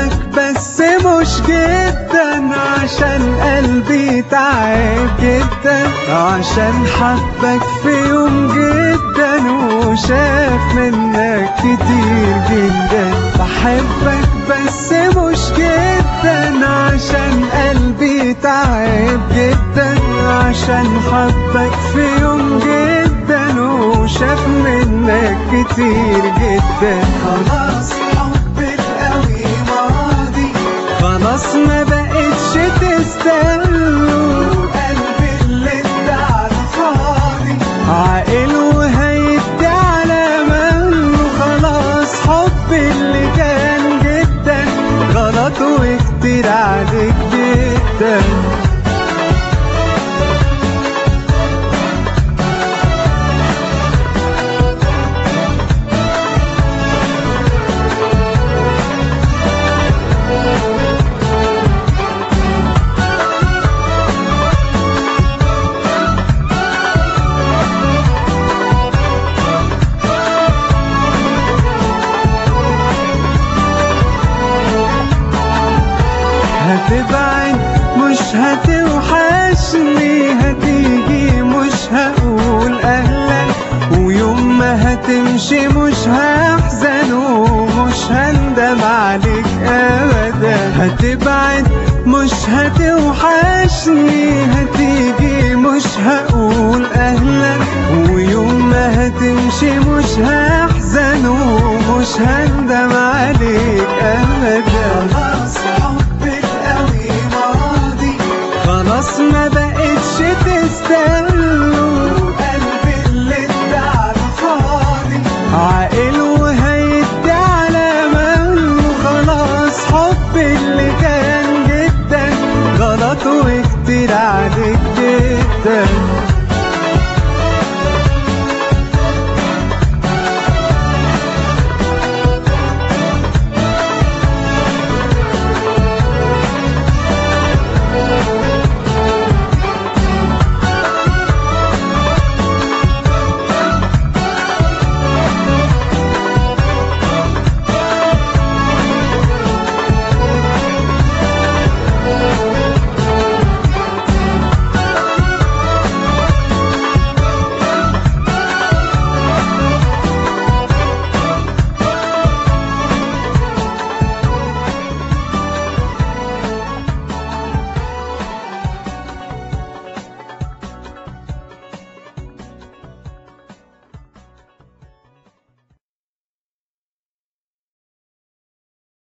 بحبك بس مش جدا عشان قلبي تعب جدا عشان حبك في يوم جدا وشاف منك كتير جدا بحبك بس مش جدا عشان قلبي تعب جدا عشان حبك في يوم جدا وشاف منك كتير جدا خلاص حبك قوي ماضي خلاص ما بقتش تستاهله قلبي اللي انت على الفاضي عاقل وهيدي على مهله خلاص حبي اللي كان جدا غلط وكتير عليك جدا هتبعد مش هتوحشني هتيجي مش هقول اهلا ويوم ما هتمشي مش هحزن ومش هندم عليك ابدا هتبعد مش هتوحشني هتيجي مش هقول اهلا ويوم ما هتمشي مش هحزن ومش هندم عليك ابدا خلاص حبك قوي ماضي خلاص ما بقتش تستاهله قلبي اللي انت على الفاضي عاقل وهيدي على مهله خلاص حبي اللي كان